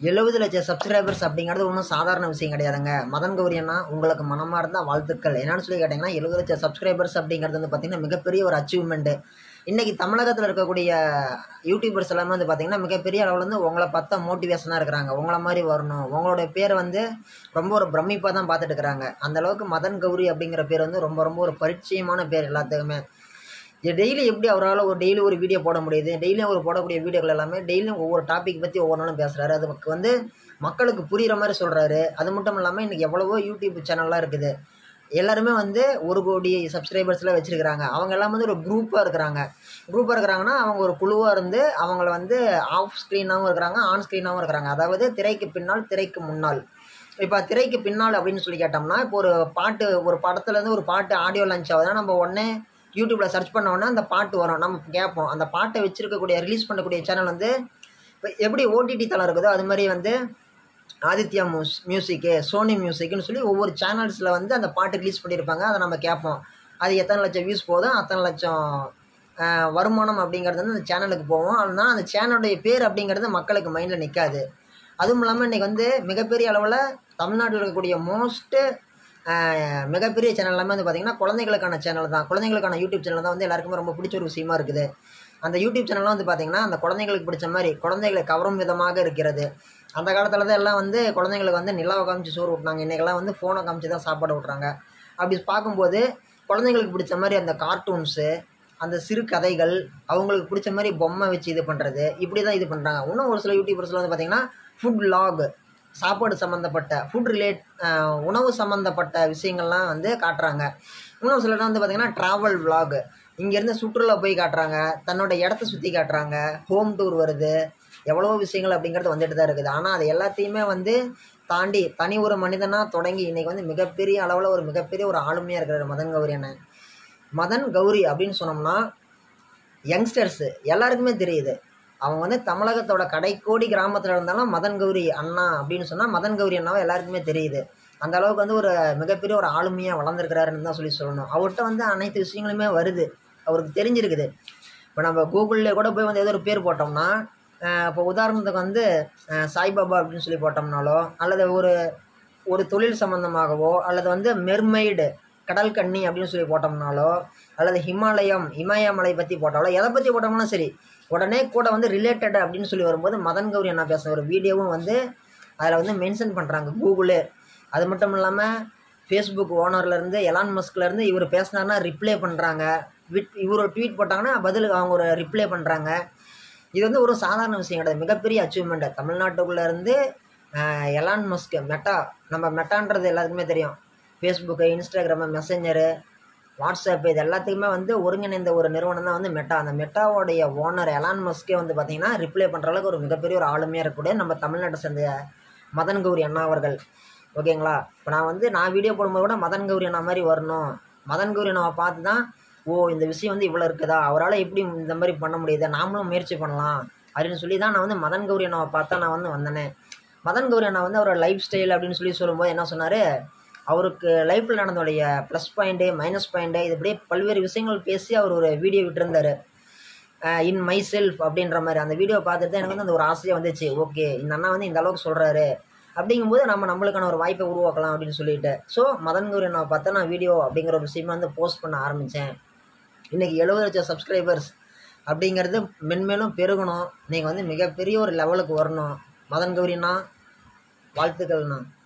எழுபது லட்சம் சப்ஸ்கிரைபர்ஸ் அப்படிங்கிறது ஒன்றும் சாதாரண விஷயம் கிடையாதுங்க மதன் கௌரி அண்ணா உங்களுக்கு மனமார்ந்த வாழ்த்துக்கள் என்னன்னு சொல்லி கேட்டிங்கன்னா எழுபது லட்சம் சப்ஸ்கிரைபர்ஸ் அப்படிங்கிறது வந்து பார்த்திங்கன்னா மிகப்பெரிய ஒரு அச்சீவ்மெண்ட்டு இன்றைக்கி தமிழகத்தில் இருக்கக்கூடிய யூடியூபர்ஸ் எல்லாமே வந்து பார்த்திங்கன்னா மிகப்பெரிய அளவில் வந்து உங்களை பார்த்தா மோட்டிவேஷனாக இருக்கிறாங்க உங்களை மாதிரி வரணும் உங்களோட பேர் வந்து ரொம்ப ஒரு பிரமிப்பாக தான் பார்த்துட்டு இருக்கிறாங்க அந்த அளவுக்கு மதன் கௌரி அப்படிங்கிற பேர் வந்து ரொம்ப ரொம்ப ஒரு பரிச்சயமான பேர் எல்லாத்துக்குமே டெய்லி எப்படி அவரால் ஒரு டெய்லி ஒரு வீடியோ போட முடியுது டெய்லியும் அவர் போடக்கூடிய வீடியோக்கள் எல்லாமே டெய்லியும் ஒவ்வொரு டாபிக் பற்றி ஒவ்வொரு நாளும் பேசுகிறாரு அதுக்கு வந்து மக்களுக்கு புரிகிற மாதிரி சொல்கிறாரு அது மட்டும் இல்லாமல் இன்றைக்கி எவ்வளவோ யூடியூப் சேனல்லாம் இருக்குது எல்லாருமே வந்து ஒரு கோடி சப்ஸ்கிரைபர்ஸ்லாம் வச்சுருக்கிறாங்க அவங்க எல்லாம் வந்து ஒரு குரூப்பாக இருக்கிறாங்க குரூப்பாக இருக்கிறாங்கன்னா அவங்க ஒரு குழுவாக இருந்து அவங்கள வந்து ஆஃப் ஸ்க்ரீனாகவும் இருக்கிறாங்க ஆன் ஸ்க்ரீனாகவும் இருக்கிறாங்க அதாவது திரைக்கு பின்னால் திரைக்கு முன்னால் இப்போ திரைக்கு பின்னால் அப்படின்னு சொல்லி கேட்டோம்னா இப்போ ஒரு பாட்டு ஒரு படத்துலேருந்து ஒரு பாட்டு ஆடியோ லான்ச் ஆகுதுன்னா நம்ம உடனே யூடியூப்பில் சர்ச் பண்ண உடனே அந்த பாட்டு வரும் நம்ம கேட்போம் அந்த பாட்டை வச்சிருக்கக்கூடிய ரிலீஸ் பண்ணக்கூடிய சேனல் வந்து இப்போ எப்படி ஓடிடி தளம் இருக்குதோ அது மாதிரி வந்து ஆதித்யா மியூஸ் மியூசிக்கு சோனி மியூசிக்னு சொல்லி ஒவ்வொரு சேனல்ஸில் வந்து அந்த பாட்டு ரிலீஸ் பண்ணியிருப்பாங்க அதை நம்ம கேட்போம் அது எத்தனை லட்சம் வியூஸ் போதும் அத்தனை லட்சம் ஆஹ், வருமானம் அப்படிங்கிறது வந்து அந்த சேனலுக்கு போவோம் ஆனால் அந்த சேனலுடைய பேர் அப்படிங்கிறது மக்களுக்கு மைண்டில் நிற்காது அதுவும் இல்லாமல் இன்றைக்கி வந்து மிகப்பெரிய அளவில் தமிழ்நாட்டில் இருக்கக்கூடிய மோஸ்ட்டு மிகப்பெரிய சேனல் எல்லாமே வந்து பார்த்திங்கன்னா குழந்தைகளுக்கான சேனல் தான் குழந்தைகளுக்கான யூடியூப் சேனல் தான் வந்து எல்லாருக்குமே ரொம்ப பிடிச்ச ஒரு விஷயமா இருக்குது அந்த யூடியூப் சேனல்லாம் வந்து பார்த்திங்கன்னா அந்த குழந்தைங்களுக்கு பிடிச்ச மாதிரி குழந்தைகளை கவரும் விதமாக இருக்கிறது அந்த காலத்தில் தான் எல்லாம் வந்து குழந்தைங்களுக்கு வந்து நிலாவை காமிச்சு சோறு விட்னாங்க இன்றைக்கெல்லாம் வந்து ஃபோனை காமிச்சு தான் சாப்பாடு விட்றாங்க அப்படி பார்க்கும்போது குழந்தைங்களுக்கு பிடிச்ச மாதிரி அந்த கார்ட்டூன்ஸு அந்த சிறு கதைகள் அவங்களுக்கு பிடிச்ச மாதிரி பொம்மை வச்சு இது பண்ணுறது இப்படி தான் இது பண்ணுறாங்க இன்னும் ஒரு சில யூடியூபர்ஸில் வந்து பார்த்திங்கன்னா ஃபுட் லாக் சாப்பாடு சம்மந்தப்பட்ட ஃபுட் ரிலேட் உணவு சம்மந்தப்பட்ட விஷயங்கள்லாம் வந்து காட்டுறாங்க இன்னும் சிலர் வந்து பார்த்திங்கன்னா ட்ராவல் vlog இங்கேருந்து சுற்றுலா போய் காட்டுறாங்க தன்னோட இடத்த சுற்றி காட்டுறாங்க ஹோம் டூர் வருது எவ்வளோ விஷயங்கள் அப்படிங்கிறது வந்துட்டு தான் இருக்குது ஆனால் அது எல்லாத்தையுமே வந்து தாண்டி தனி ஒரு மனிதனாக தொடங்கி இன்றைக்கி வந்து மிகப்பெரிய அளவில் ஒரு மிகப்பெரிய ஒரு ஆளுமையாக இருக்கிறார் மதன் கௌரி அண்ணன் மதன் கௌரி அப்படின்னு சொன்னோம்னா யங்ஸ்டர்ஸு எல்லாருக்குமே தெரியுது அவங்க வந்து தமிழகத்தோட கடைக்கோடி கிராமத்தில் இருந்தாலும் மதன் கௌரி அண்ணா அப்படின்னு சொன்னால் மதன் கௌரி அண்ணாவை எல்லாருக்குமே தெரியுது அந்த அளவுக்கு வந்து ஒரு மிகப்பெரிய ஒரு ஆளுமையாக வளர்ந்துருக்கிறாருன்னு தான் சொல்லி சொல்லணும் அவர்கிட்ட வந்து அனைத்து விஷயங்களுமே வருது அவருக்கு தெரிஞ்சிருக்குது இப்போ நம்ம கூகுளில் கூட போய் வந்து ஏதோ ஒரு பேர் போட்டோம்னா அஹ் இப்போ உதாரணத்துக்கு வந்து அஹ் சாய்பாபா அப்படின்னு சொல்லி போட்டோம்னாலோ அல்லது ஒரு ஒரு தொழில் சம்பந்தமாகவோ அல்லது வந்து மெர்மெய்டு கடல் கன்னி அப்படின்னு சொல்லி போட்டோம்னாலோ அல்லது ஹிமாலயம் இமயமலை பற்றி போட்டாலோ எதை பற்றி போட்டோம்னா சரி உடனே கூட வந்து ரிலேட்டட் அப்படின்னு சொல்லி வரும்போது மதன் கௌரி அண்ணா பேசுகிற ஒரு வீடியோவும் வந்து அதில் வந்து மென்ஷன் பண்ணுறாங்க கூகுளே அது மட்டும் இல்லாமல் ஃபேஸ்புக் ஓனர்லேருந்து எலான் மஸ்க்லேருந்து இவர் பேசினார்னா ரிப்ளை பண்ணுறாங்க விட் இவர் ஒரு ட்வீட் போட்டாங்கன்னா பதிலுக்கு அவங்க ஒரு ரிப்ளை பண்ணுறாங்க இது வந்து ஒரு சாதாரண விஷயம் கிடையாது மிகப்பெரிய அச்சீவ்மெண்ட்டு தமிழ்நாட்டுக்குள்ளே இருந்து ஆஹ், எலான் மஸ்க் மெட்டா நம்ம மெட்டான்றது எல்லாத்துக்குமே தெரியும் ஃபேஸ்புக்கு இன்ஸ்டாகிராமு மெசஞ்சரு வாட்ஸ்அப் இது எல்லாத்துக்குமே வந்து ஒருங்கிணைந்த ஒரு நிறுவனம் தான் வந்து மெட்டா அந்த மெட்டாவோடைய ஓனர் எலான் மஸ்கே வந்து பார்த்தீங்கன்னா ரிப்ளை பண்ணுற அளவுக்கு ஒரு மிகப்பெரிய ஒரு ஆளுமையாக இருக்கக்கூடிய நம்ம தமிழ்நாட்டை சேர்ந்த மதன் கௌரி அண்ணா அவர்கள் ஓகேங்களா இப்போ நான் வந்து நான் வீடியோ போடும்போது கூட மதன் கௌரி அண்ணா மாதிரி வரணும் மதன் கௌரி அண்ணாவை பார்த்து தான் ஓ இந்த விஷயம் வந்து இவ்வளோ இருக்குதா அவரால் எப்படி இந்த மாதிரி பண்ண முடியுது நாமளும் முயற்சி பண்ணலாம் அப்படின்னு சொல்லி தான் நான் வந்து மதன் கௌரி அண்ணாவை பார்த்தா நான் வந்து வந்தேனே மதன் கௌரி அண்ணா வந்து அவரோட லைஃப் ஸ்டைல் அப்படின்னு சொல்லி சொல்லும்போது என்ன சொன்னார் அவருக்கு லைஃப்பில் நடந்தோடைய ப்ளஸ் பாயிண்ட்டு மைனஸ் பாயிண்ட்டு இது இப்படியே பல்வேறு விஷயங்கள் பேசி அவர் ஒரு வீடியோ விட்டுருந்தார் இன் மை செல்ஃப் அப்படின்ற மாதிரி அந்த வீடியோ பார்த்துட்டு தான் எனக்கு வந்து அந்த ஒரு ஆசையாக வந்துச்சு ஓகே இந்த அண்ணா வந்து இந்த அளவுக்கு சொல்கிறாரு அப்படிங்கும்போது நம்ம நம்மளுக்கான ஒரு வாய்ப்பை உருவாக்கலாம் அப்படின்னு சொல்லிட்டு ஸோ மதன் கௌரி அண்ணாவை பார்த்தா நான் வீடியோ அப்படிங்கிற ஒரு விஷயமா வந்து போஸ்ட் பண்ண ஆரம்பித்தேன் இன்றைக்கி எழுபது லட்சம் சப்ஸ்கிரைபர்ஸ் அப்படிங்கிறது மென்மேலும் பெருகணும் நீங்கள் வந்து மிகப்பெரிய ஒரு லெவலுக்கு வரணும் மதன் கௌரிண்ணா வாழ்த்துக்கள்ண்ணா